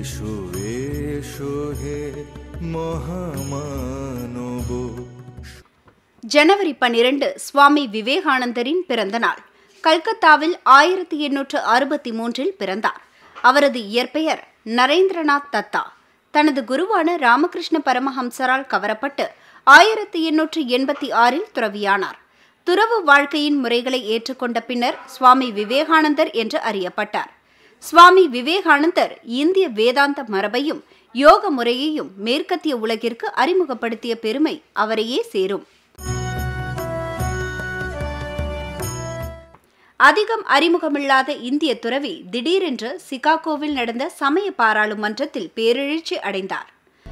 এসো হে মহামানব ஜனவரி பன்னிரண்டு சுவாமி விவேகானந்தரின் பிறந்த நாள் கல்கத்தாவில் ஆயிரத்தி எண்ணூற்று அறுபத்தி மூன்றில் பிறந்தார் அவரது இயற்பெயர் நரேந்திரநாத் தத்தா தனது குருவான ராமகிருஷ்ண பரமஹம்சரால் கவரப்பட்டு ஆயிரத்தி எண்ணூற்று எண்பத்தி ஆறில் துறவியானார் துறவு வாழ்க்கையின் முறைகளை ஏற்றுக்கொண்ட பின்னர் சுவாமி விவேகானந்தர் என்று அறியப்பட்டார் சுவாமி விவேகானந்தர் இந்திய வேதாந்த மரபையும் யோக முறையையும் மேற்கத்திய உலகிற்கு அறிமுகப்படுத்திய பெருமை அவரையே சேரும் அதிகம் அறிமுகமில்லாத இந்திய துறவி திடீரென்று சிகாகோவில் நடந்த சமய பாராளுமன்றத்தில் பேரெழுச்சி அடைந்தார்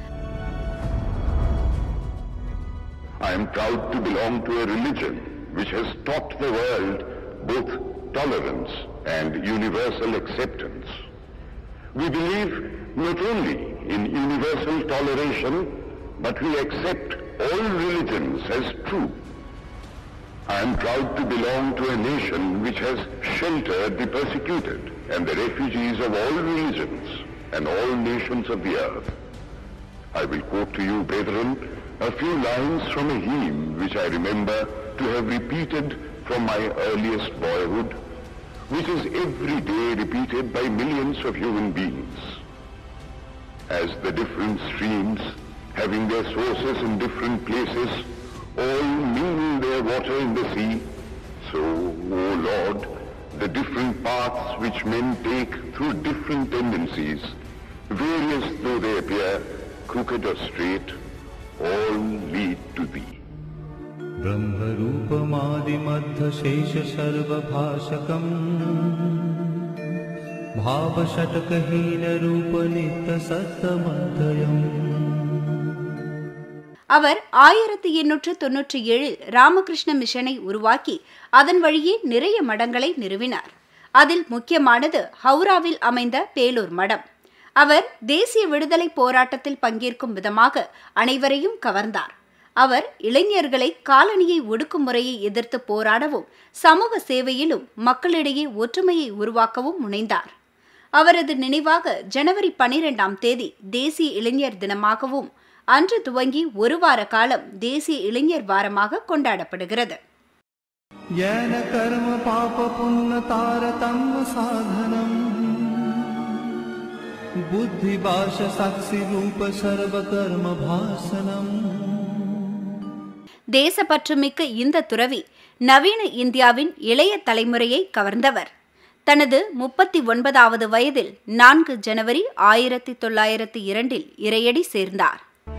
I am proud to belong to a religion which has taught the world both tolerance and universal acceptance. We believe not only in universal toleration, but we accept all religions as true. I am proud to belong to a nation which has sheltered the persecuted and the refugees of all religions and all nations of the earth. I will quote to you, brethren, a few lines from a hymn which I remember to have repeated from my earliest boyhood, which is every day repeated by millions of human beings. As the different streams, having their sources in different places, all mingle their water in the sea, so, O Lord, the different paths which men take through different tendencies, various though they appear, crooked or straight, all lead to Thee. ब्रह्मरूपमादिमध्यशेष सर्वभाषकम् भावषट्कहीनरूपनित्यसत्तमध्ययम् அவர் ஆயிரத்தி எண்ணூற்று தொன்னூற்றி ஏழில் ராமகிருஷ்ண மிஷனை உருவாக்கி அதன் வழியே நிறைய மடங்களை நிறுவினார் அதில் முக்கியமானது ஹவுராவில் அமைந்த பேலூர் மடம் அவர் தேசிய விடுதலை போராட்டத்தில் பங்கேற்கும் விதமாக அனைவரையும் கவர்ந்தார் அவர் இளைஞர்களை காலனியை ஒடுக்கும் முறையை எதிர்த்து போராடவும் சமூக சேவையிலும் மக்களிடையே ஒற்றுமையை உருவாக்கவும் முனைந்தார் அவரது நினைவாக ஜனவரி பனிரெண்டாம் தேதி தேசிய இளைஞர் தினமாகவும் அன்று துவங்கி ஒரு வார காலம் தேசிய இளைஞர் வாரமாக கொண்டாடப்படுகிறது येन कर्म पाप पुण्य तारतम्य साधनम् बुद्धिभाष साक्षि रूप सर्वकर्म भासनम् தேசப்பற்றுமிக்க இந்த துறவி நவீன இந்தியாவின் இளைய தலைமுறையை கவர்ந்தவர் தனது முப்பத்தி ஒன்பதாவது வயதில் நான்கு ஜனவரி ஆயிரத்தி தொள்ளாயிரத்தி இரண்டில் இறையடி சேர்ந்தார்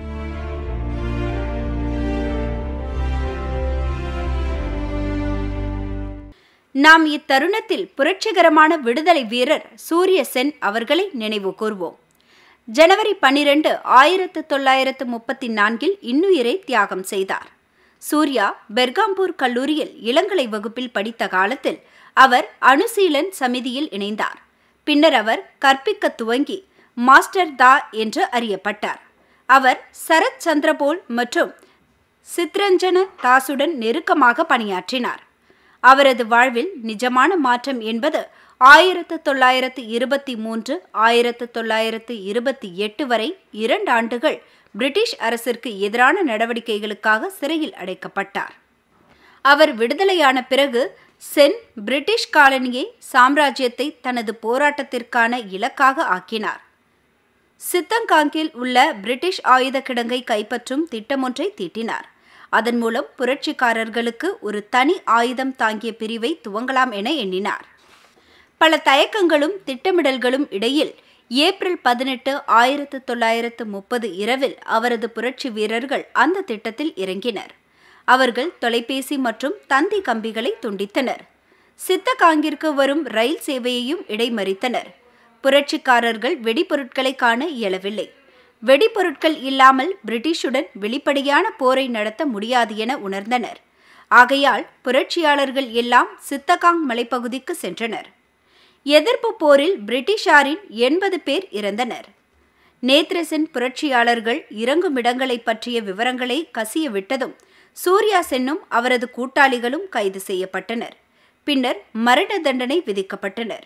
நாம் இத்தருணத்தில் புரட்சிகரமான விடுதலை வீரர் சூரிய சென் அவர்களை நினைவு கூர்வோம் ஜனவரி பன்னிரண்டு ஆயிரத்து தொள்ளாயிரத்து முப்பத்தி நான்கில் இன்னுயிரை தியாகம் செய்தார் சூர்யா பெர்காம்பூர் கல்லூரியில் இளங்கலை வகுப்பில் படித்த காலத்தில் அவர் அணுசீலன் சமிதியில் இணைந்தார் பின்னர் அவர் கற்பிக்க துவங்கி மாஸ்டர் தா என்று அறியப்பட்டார் அவர் சரத் சந்திரபோல் மற்றும் சித்ரஞ்சன தாசுடன் நெருக்கமாக பணியாற்றினார் அவரது வாழ்வில் நிஜமான மாற்றம் என்பது ஆயிரத்து தொள்ளாயிரத்து இருபத்தி மூன்று ஆயிரத்து தொள்ளாயிரத்து இருபத்தி எட்டு வரை இரண்டு ஆண்டுகள் பிரிட்டிஷ் அரசிற்கு எதிரான நடவடிக்கைகளுக்காக சிறையில் அடைக்கப்பட்டார் அவர் விடுதலையான பிறகு சென் பிரிட்டிஷ் காலனியை சாம்ராஜ்யத்தை தனது போராட்டத்திற்கான இலக்காக ஆக்கினார் சித்தங்காங்கில் உள்ள பிரிட்டிஷ் ஆயுத கிடங்கை கைப்பற்றும் திட்டமொன்றை தீட்டினார் அதன் மூலம் புரட்சிக்காரர்களுக்கு ஒரு தனி ஆயுதம் தாங்கிய பிரிவை துவங்கலாம் என எண்ணினார் பல தயக்கங்களும் திட்டமிடல்களும் இடையில் ஏப்ரல் பதினெட்டு ஆயிரத்து தொள்ளாயிரத்து முப்பது இரவில் அவரது புரட்சி வீரர்கள் அந்த திட்டத்தில் இறங்கினர் அவர்கள் தொலைபேசி மற்றும் தந்தி கம்பிகளை துண்டித்தனர் சித்தகாங்கிற்கு வரும் ரயில் சேவையையும் இடைமறித்தனர் புரட்சிக்காரர்கள் வெடிபொருட்களை காண இயலவில்லை வெடிபொருட்கள் இல்லாமல் பிரிட்டிஷுடன் வெளிப்படையான போரை நடத்த முடியாது என உணர்ந்தனர் ஆகையால் புரட்சியாளர்கள் எல்லாம் சித்தகாங் மலைப்பகுதிக்கு சென்றனர் எதிர்ப்பு போரில் பிரிட்டிஷாரின் எண்பது பேர் இறந்தனர் நேத்ரசென் புரட்சியாளர்கள் இறங்கும் இடங்களை பற்றிய விவரங்களை கசிய விட்டதும் சூர்யா சென்னும் அவரது கூட்டாளிகளும் கைது செய்யப்பட்டனர் பின்னர் மரண தண்டனை விதிக்கப்பட்டனர்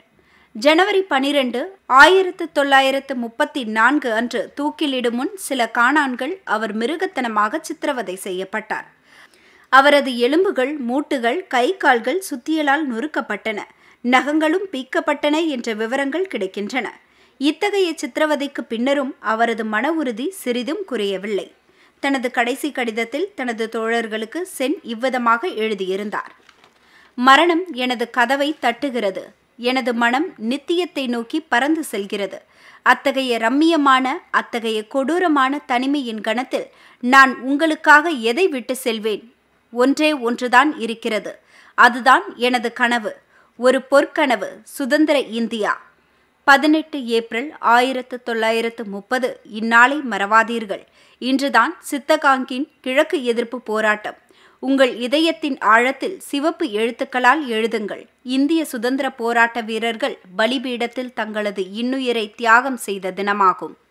ஜனவரி பனிரெண்டு ஆயிரத்து தொள்ளாயிரத்து முப்பத்தி நான்கு அன்று தூக்கிலிடும் முன் சில காணான்கள் அவர் மிருகத்தனமாக சித்திரவதை செய்யப்பட்டார் அவரது எலும்புகள் மூட்டுகள் கை கால்கள் சுத்தியலால் நொறுக்கப்பட்டன நகங்களும் பீக்கப்பட்டன என்ற விவரங்கள் கிடைக்கின்றன இத்தகைய சித்திரவதைக்கு பின்னரும் அவரது மன உறுதி சிறிதும் குறையவில்லை தனது கடைசி கடிதத்தில் தனது தோழர்களுக்கு சென் இவ்விதமாக எழுதியிருந்தார் மரணம் எனது கதவை தட்டுகிறது எனது மனம் நித்தியத்தை நோக்கி பறந்து செல்கிறது அத்தகைய ரம்மியமான அத்தகைய கொடூரமான தனிமையின் கணத்தில் நான் உங்களுக்காக எதை விட்டு செல்வேன் ஒன்றே ஒன்றுதான் இருக்கிறது அதுதான் எனது கனவு ஒரு பொற்கனவு சுதந்திர இந்தியா பதினெட்டு ஏப்ரல் ஆயிரத்து தொள்ளாயிரத்து முப்பது இந்நாளை மறவாதீர்கள் இன்றுதான் சித்தகாங்கின் கிழக்கு எதிர்ப்பு போராட்டம் உங்கள் இதயத்தின் ஆழத்தில் சிவப்பு எழுத்துக்களால் எழுதுங்கள் இந்திய சுதந்திர போராட்ட வீரர்கள் பலிபீடத்தில் தங்களது இன்னுயிரை தியாகம் செய்த தினமாகும்